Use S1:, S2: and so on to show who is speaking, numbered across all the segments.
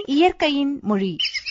S1: இயற்கையின் மொழி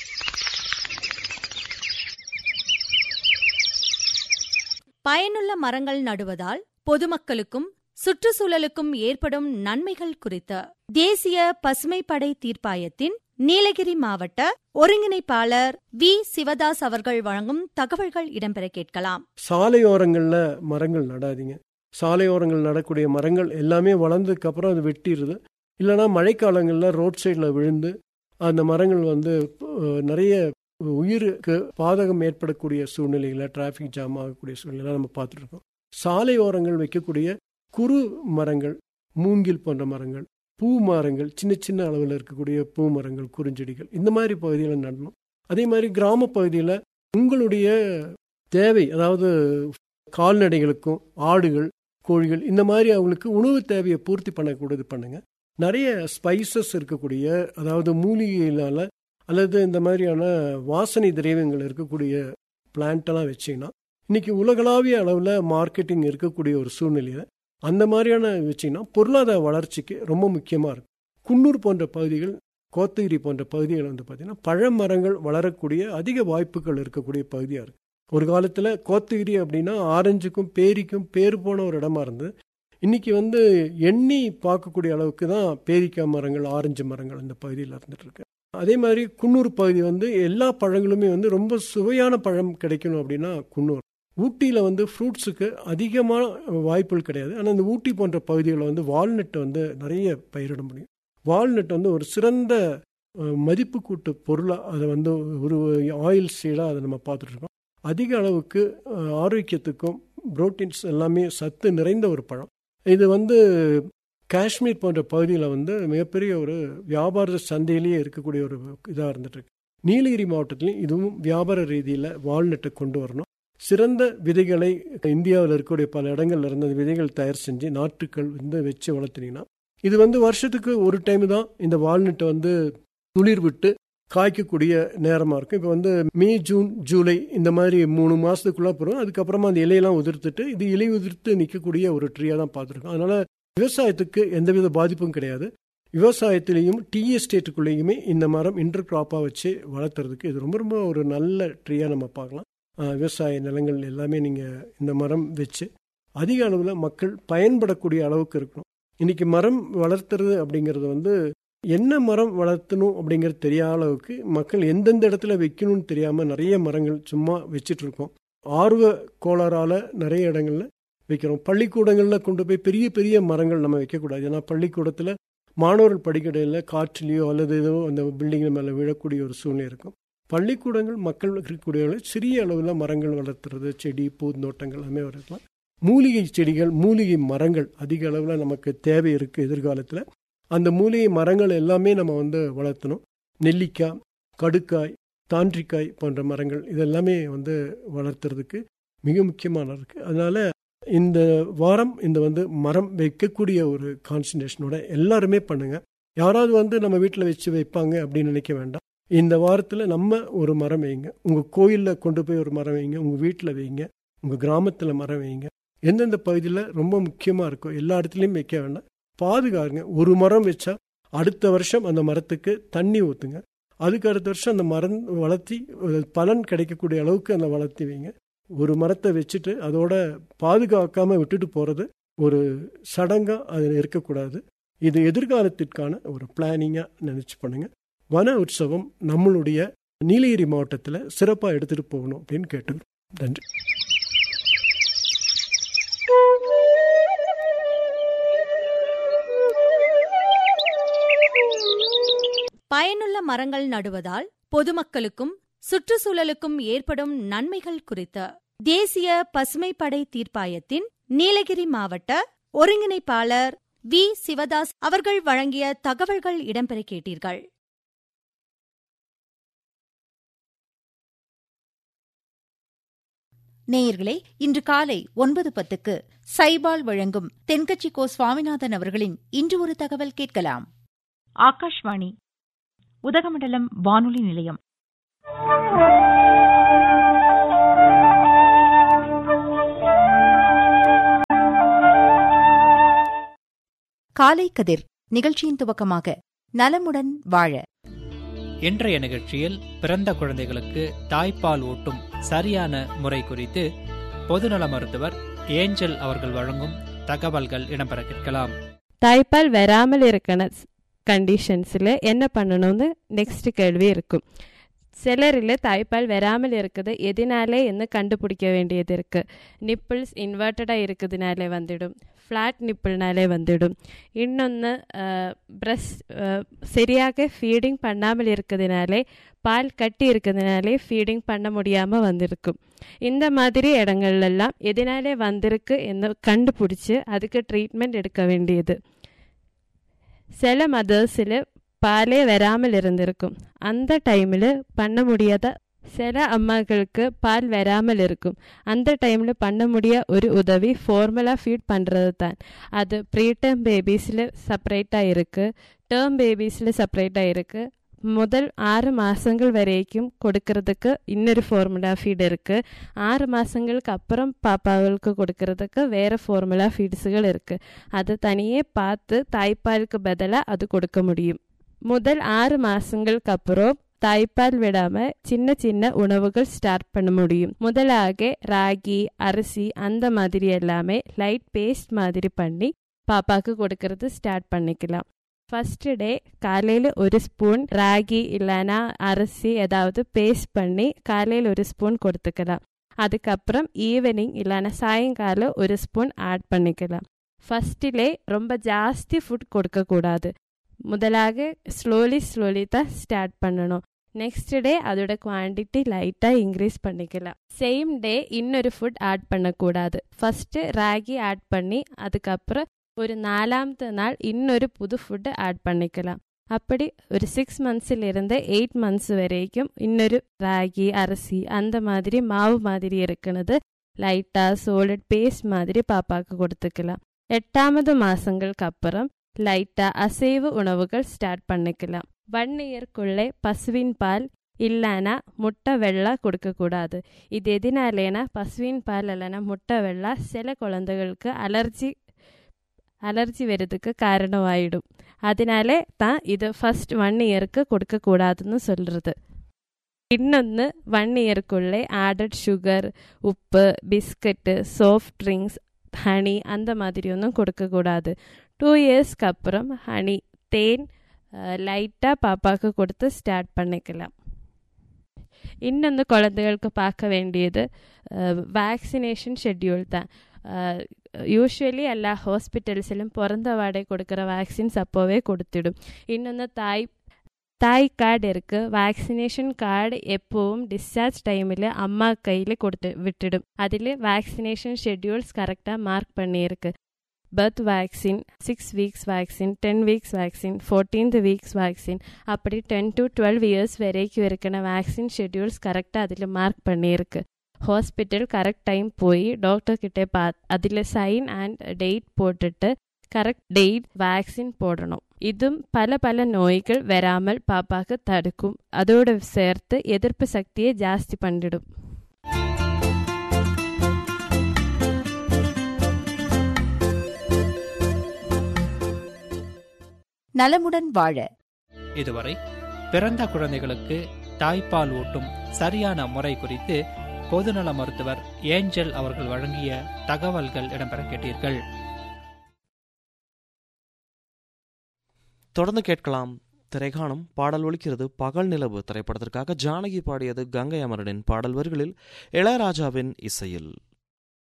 S2: பயனுள்ள மரங்கள் நடுவதால் பொதுமக்களுக்கும் சுற்றுச்சூழலுக்கும் ஏற்படும் நன்மைகள் குறித்து தேசிய பசுமைப்படை தீர்ப்பாயத்தின் நீலகிரி மாவட்ட ஒருங்கிணைப்பாளர் வி சிவதாஸ் அவர்கள் வழங்கும் தகவல்கள் இடம்பெற கேட்கலாம்
S3: சாலையோரங்களில் மரங்கள் நடாதீங்க சாலையோரங்கள் நடக்கூடிய மரங்கள் எல்லாமே வளர்ந்ததுக்கு அப்புறம் அது வெட்டிடுது இல்லைனா மழைக்காலங்களில் ரோட் சைடில் விழுந்து அந்த மரங்கள் வந்து அஹ், நிறைய உயிருக்கு பாதகம் ஏற்படக்கூடிய சூழ்நிலைகளை டிராஃபிக் ஜாம் ஆகக்கூடிய சூழ்நிலை நம்ம பார்த்துருக்கோம் சாலையோரங்கள் வைக்கக்கூடிய குறு மரங்கள் மூங்கில் போன்ற மரங்கள் பூ மரங்கள் சின்ன சின்ன அளவில் இருக்கக்கூடிய பூ மரங்கள் குறுஞ்செடிகள் இந்த மாதிரி பகுதிகளை நடணும் அதே மாதிரி கிராம பகுதியில் உங்களுடைய தேவை அதாவது கால்நடைகளுக்கும் ஆடுகள் கோழிகள் இந்த மாதிரி அவங்களுக்கு உணவு தேவையை பூர்த்தி பண்ணக்கூடியது பண்ணுங்க நிறைய ஸ்பைசஸ் இருக்கக்கூடிய அதாவது மூலிகையினால அல்லது இந்த மாதிரியான வாசனை திரவியங்கள் இருக்கக்கூடிய பிளான்ட்டெல்லாம் வச்சிங்கன்னா இன்னைக்கு உலகளாவிய அளவில் மார்க்கெட்டிங் இருக்கக்கூடிய ஒரு சூழ்நிலையில அந்த மாதிரியான வச்சிங்கன்னா பொருளாதார வளர்ச்சிக்கு ரொம்ப முக்கியமாக இருக்கும் குன்னூர் போன்ற பகுதிகள் கோத்தகிரி போன்ற பகுதிகள் வந்து பார்த்திங்கன்னா பழமரங்கள் வளரக்கூடிய அதிக வாய்ப்புகள் இருக்கக்கூடிய பகுதியாக இருக்குது ஒரு காலத்தில் கோத்தகிரி அப்படின்னா ஆரஞ்சுக்கும் பேரிக்கும் பேர் போன ஒரு இடமா இருந்தது இன்னைக்கு வந்து எண்ணி பார்க்கக்கூடிய அளவுக்கு தான் பேரிக்காய் மரங்கள் ஆரஞ்சு மரங்கள் இந்த பகுதியில் இருந்துட்டு இருக்கு அதே மாதிரி குன்னூர் பகுதி வந்து எல்லா பழங்களுமே வந்து ரொம்ப சுவையான பழம் கிடைக்கணும் அப்படின்னா குன்னூர் ஊட்டியில் வந்து ஃப்ரூட்ஸுக்கு அதிகமான வாய்ப்புகள் கிடையாது ஆனால் இந்த ஊட்டி போன்ற பகுதிகளில் வந்து வால்நட் வந்து நிறைய பயிரிட முடியும் வால்நட் வந்து ஒரு சிறந்த அஹ், மதிப்பு கூட்டு பொருளாக அதை வந்து ஒரு ஆயில் சீடாக அதை நம்ம பார்த்துட்டு இருக்கோம் அதிக அளவுக்கு அஹ், ஆரோக்கியத்துக்கும் புரோட்டீன்ஸ் எல்லாமே சத்து நிறைந்த ஒரு பழம் இது வந்து காஷ்மீர் போன்ற பகுதியில் வந்து மிகப்பெரிய ஒரு வியாபார சந்தையிலேயே இருக்கக்கூடிய ஒரு இதாக இருந்துட்டு இருக்கு நீலகிரி மாவட்டத்திலையும் இதுவும் வியாபார ரீதியில் வால்நட்டை கொண்டு வரணும் சிறந்த விதைகளை இந்தியாவில் இருக்கக்கூடிய பல இடங்கள்ல இருந்து அந்த விதைகள் தயார் செஞ்சு நாற்றுக்கள் வந்து வச்சு வளர்த்துனீங்கன்னா இது வந்து வருஷத்துக்கு ஒரு டைம் தான் இந்த வால்நட்டை வந்து துளிர் விட்டு காய்க்கக்கூடிய நேரமாக இருக்கும் இப்போ வந்து மே ஜூன் ஜூலை இந்த மாதிரி மூணு மாதத்துக்குள்ளே போகிறோம் அதுக்கப்புறமா அந்த இலையெல்லாம் உதிர்த்துட்டு இது இலை உதிர்த்து நிற்கக்கூடிய ஒரு ட்ரீயாக தான் பார்த்துருக்கோம் அதனால் விவசாயத்துக்கு எந்தவித பாதிப்பும் கிடையாது விவசாயத்திலையும் டீ எஸ்டேட்டுக்குள்ளேயுமே இந்த மரம் இன்டர் கிராப்பாக வச்சு வளர்த்துறதுக்கு இது ரொம்ப ரொம்ப ஒரு நல்ல ட்ரீயாக நம்ம பார்க்கலாம் ஆஹ் விவசாய நிலங்கள் எல்லாமே நீங்கள் இந்த மரம் வச்சு அதிக அளவில் மக்கள் பயன்படக்கூடிய அளவுக்கு இருக்கணும் இன்னைக்கு மரம் வளர்த்துறது அப்படிங்கிறது வந்து என்ன மரம் வளர்த்தணும் அப்படிங்கிறது தெரியாத அளவுக்கு மக்கள் எந்தெந்த இடத்துல வைக்கணும்னு தெரியாமல் நிறைய மரங்கள் சும்மா வச்சிட்டு இருக்கோம் ஆர்வ கோளாறால் நிறைய இடங்கள்ல வைக்கிறோம் பள்ளிக்கூடங்களில் கொண்டு போய் பெரிய பெரிய மரங்கள் நம்ம வைக்கக்கூடாது ஏன்னா பள்ளிக்கூடத்தில் மாணவர்கள் படிக்கடையில் காற்றுலையோ அல்லது ஏதோ அந்த பில்டிங் மேலே விழக்கூடிய ஒரு சூழ்நிலை இருக்கும் பள்ளிக்கூடங்கள் மக்கள் இருக்கக்கூடிய அளவு சிறிய அளவில் மரங்கள் வளர்த்துறது செடி பூந்தோட்டங்கள் எல்லாமே வளர்க்கலாம் மூலிகை செடிகள் மூலிகை மரங்கள் அதிக அளவில் நமக்கு தேவை இருக்குது எதிர்காலத்தில் அந்த மூலிகை மரங்கள் எல்லாமே நம்ம வந்து வளர்த்தணும் நெல்லிக்காய் கடுக்காய் தாண்டிக்காய் போன்ற மரங்கள் இதெல்லாமே வந்து வளர்த்துறதுக்கு மிக முக்கியமான இருக்குது அதனால இந்த வாரம் இந்த வந்து மரம் வைக்கக்கூடிய ஒரு கான்சன்ட்ரேஷனோட எல்லாருமே பண்ணுங்க யாராவது வந்து நம்ம வீட்டில் வச்சு வைப்பாங்க அப்படின்னு நினைக்க வேண்டாம் இந்த வாரத்தில் நம்ம ஒரு மரம் வைங்க உங்கள் கோயிலில் கொண்டு போய் ஒரு மரம் வைங்க உங்கள் வீட்டில் வைங்க உங்கள் கிராமத்தில் மரம் வைங்க எந்தெந்த பகுதியில் ரொம்ப முக்கியமாக இருக்கோ எல்லா இடத்துலையும் வைக்க வேண்டாம் பாதுகாருங்க ஒரு மரம் வச்சா அடுத்த வருஷம் அந்த மரத்துக்கு தண்ணி ஊற்றுங்க அதுக்கு அடுத்த வருஷம் அந்த மரம் வளர்த்தி ஒரு பலன் கிடைக்கக்கூடிய அளவுக்கு அந்த வளர்த்தி வைங்க ஒரு மரத்தை வச்சுட்டு அதோட பாதுகாக்காம விட்டுட்டு போகிறது ஒரு சடங்காக அது இருக்கக்கூடாது இது எதிர்காலத்திற்கான ஒரு பிளானிங்காக நினச்சி பண்ணுங்க வன உற்சவம் நம்மளுடைய நீலகிரி மாவட்டத்தில் சிறப்பாக எடுத்துகிட்டு போகணும் அப்படின்னு கேட்டுக்கிறோம் நன்றி
S2: பயனுள்ள மரங்கள் நடுவதால் பொதுமக்களுக்கும் சுற்றுச்சூழலுக்கும் ஏற்படும் நன்மைகள் குறித்து தேசிய பசுமைப்படை தீர்ப்பாயத்தின் நீலகிரி மாவட்ட ஒருங்கிணைப்பாளர் வி சிவதாஸ் அவர்கள் வழங்கிய தகவல்கள் இடம்பெற கேட்டீர்கள்
S1: நேயர்களே இன்று காலை ஒன்பது பத்துக்கு சைபால் வழங்கும் தென்கட்சி கோ சுவாமிநாதன் அவர்களின் இன்று ஒரு தகவல் கேட்கலாம்
S4: ஆகாஷ்வாணி உதகமண்டலம் வானொலி நிலையம்
S1: காலை கதிர் நிகழ்ச்சியின் துவக்கமாக நலமுடன் வாழ
S5: இன்றைய நிகழ்ச்சியில் பிறந்த குழந்தைகளுக்கு தாய்ப்பால் ஊட்டும் சரியான முறை குறித்து பொதுநல மருத்துவர் ஏஞ்சல் அவர்கள் வழங்கும் தகவல்கள் இடம்பெற கேட்கலாம்
S6: தாய்ப்பால் வராமல் இருக்கிற கண்டிஷன்ஸில் என்ன பண்ணணும்னு நெக்ஸ்ட் கேள்வி இருக்கும் சிலரில் தாய்ப்பால் வராமல் இருக்குது எதனாலே എന്ന് கண்டுபிடிக்க வேண்டியது இருக்குது நிப்பிள்ஸ் இன்வெர்ட்டடாக இருக்கிறதுனாலே வந்துடும் ஃப்ளாட் நிப்பிள்னாலே வந்துடும் இன்னொன்று பிரஸ்ட் சரியாக ஃபீடிங் பண்ணாமல் இருக்கிறதுனாலே பால் கட்டி இருக்கிறதுனாலே ஃபீடிங் பண்ண முடியாமல் வந்திருக்கும் இந்த மாதிரி இடங்கள்லாம் எதனாலே வந்திருக்கு என்று கண்டுபிடிச்சி அதுக்கு ட்ரீட்மெண்ட் எடுக்க வேண்டியது சில மதர்ஸில் பாலே வராமல் இருந்திருக்கும் அந்த டைமில் பண்ண முடியாத சில அம்மாக்களுக்கு பால் வராமல் இருக்கும் அந்த டைமில் பண்ண முடிய ஒரு உதவி ஃபார்முலா ஃபீட் பண்ணுறது தான் அது ப்ரீடேர்ம் பேபிஸில் செப்பரேட்டாக இருக்குது டேர்ம் பேபிஸில் செப்பரேட்டாக இருக்குது முதல் ஆறு மாதங்கள் வரைக்கும் கொடுக்கறதுக்கு இன்னொரு ஃபார்முலா ஃபீட் இருக்குது ஆறு மாதங்களுக்கு அப்புறம் பாப்பாவுக்கு கொடுக்கறதுக்கு வேறு ஃபார்முலா ஃபீட்ஸுகள் இருக்குது அது தனியே பார்த்து தாய்ப்பாலுக்கு பதிலாக அது கொடுக்க முடியும் முதல் ஆறு மாதங்களுக்கு அப்புறம் தாய்ப்பால் விடாமல் சின்ன சின்ன உணவுகள் ஸ்டார்ட் பண்ண முடியும் முதலாக ராகி அரிசி அந்த மாதிரி எல்லாமே லைட் பேஸ்ட் மாதிரி பண்ணி பாப்பாவுக்கு கொடுக்கறது ஸ்டார்ட் பண்ணிக்கலாம் ஃபஸ்ட்டு டே காலையில் ஒரு ஸ்பூன் ராகி இல்லைன்னா அரிசி ஏதாவது பேஸ்ட் பண்ணி காலையில் ஒரு ஸ்பூன் கொடுத்துக்கலாம் அதுக்கப்புறம் ஈவினிங் இல்லைன்னா சாயங்காலம் ஒரு ஸ்பூன் ஆட் பண்ணிக்கலாம் ஃபஸ்ட்டிலே ரொம்ப ஜாஸ்தி ஃபுட் கொடுக்கக்கூடாது முதலாக ஸ்லோலி ஸ்லோலி தான் ஸ்டார்ட் பண்ணணும் நெக்ஸ்ட் டே அதோட குவான்டிட்டி லைட்டாக இன்க்ரீஸ் பண்ணிக்கலாம் சேம் டே இன்னொரு ஃபுட் ஆட் பண்ணக்கூடாது ஃபஸ்ட்டு ராகி ஆட் பண்ணி அதுக்கப்புறம் ஒரு நாலாமത്തെ நாள் இன்னொரு புது ஃபுட்டு ஆட் பண்ணிக்கலாம் அப்படி ஒரு சிக்ஸ் மந்த்ஸிலிருந்து எயிட் மந்த்ஸ் வரைக்கும் இன்னொரு ராகி அரிசி அந்த மாதிரி மாவு மாதிரி இருக்கிறது லைட்டாக சோலட் பேஸ்ட் மாதிரி பாப்பாவுக்கு கொடுத்துக்கலாம் எட்டாமது மாதங்களுக்கு அப்புறம் லைட்டாக அசைவு உணவுகள் ஸ்டார்ட் பண்ணிக்கலாம் ஒன் இயர்க்குள்ளே பசுவின் பால் இல்லைன்னா முட்டை வெள்ளை கொடுக்கக்கூடாது இது எதனாலேனா பசுவின் பால் இல்லைன்னா முட்டை வெள்ளை சில குழந்தைகளுக்கு அலர்ஜி அலர்ஜி வரதுக்கு காரணமாயிடும் அதனாலே தான் இது ஃபர்ஸ்ட் ஒன் இயருக்கு கொடுக்கக்கூடாதுன்னு சொல்கிறது இன்னொன்று ஒன் இயர்க்குள்ளே ஆடட் சுகர் உப்பு பிஸ்கட்டு சாஃப்ட் ட்ரிங்க்ஸ் ஹனி அந்த மாதிரி ஒன்றும் கொடுக்கக்கூடாது டூ இயர்ஸ்க்கு அப்புறம் ஹனி தேன் லைட்டாக பாப்பாவுக்கு கொடுத்து ஸ்டார்ட் பண்ணிக்கலாம் இன்னொன்று குழந்தைகளுக்கு பார்க்க வேண்டியது வேக்சினேஷன் ஷெட்யூல் தான் யூஸ்வலி எல்லா ஹாஸ்பிட்டல்ஸிலும் பிறந்த வாடகை கொடுக்குற வேக்சின்ஸ் அப்போவே கொடுத்துடும் இன்னொன்று தாய் தாய் கார்டு இருக்குது வேக்சினேஷன் கார்டு எப்போவும் டிஸ்சார்ஜ் டைமில் அம்மா கையில் கொடுத்து விட்டுடும் அதில் வேக்சினேஷன் ஷெட்யூல்ஸ் கரெக்டாக மார்க் பண்ணியிருக்கு birth vaccine six weeks vaccine ten weeks vaccine fourteenth weeks vaccine அப்படி டென் டு டுவெல் இயர்ஸ் வரைக்கும் இருக்கிற வேக்சின் ஷெட்யூல்ஸ் கரெக்டாக அதில் மார்க் பண்ணியிருக்கு ஹாஸ்பிட்டல் கரெக்ட் டைம் போய் டாக்டர் கிட்டே பார்த்து அதில் சைன் அண்ட் டேட் போட்டுட்டு கரெக்ட் டேட் வேக்சின் போடணும் இதுவும் பல பல நோய்கள் வராமல் பாப்பாக்கு தடுக்கும் அதோடு சேர்த்து எதிர்ப்பு சக்தியை ஜாஸ்தி பண்ணிடும்
S1: நலமுடன் வாழ
S5: இதுவரை பிறந்த குழந்தைகளுக்கு தாய்ப்பால் ஊட்டும் சரியான முறை குறித்து பொதுநல மருத்துவர் ஏஞ்சல் அவர்கள் வழங்கிய தகவல்கள் இடம்பெற கேட்டீர்கள்
S7: தொடர்ந்து கேட்கலாம் திரைகாணும் பாடல் ஒலிக்கிறது பகல் நிலவு திரைப்படத்திற்காக ஜானகி பாடியது கங்கை அமரனின் பாடல் வரிகளில் இளையராஜாவின் இசையில்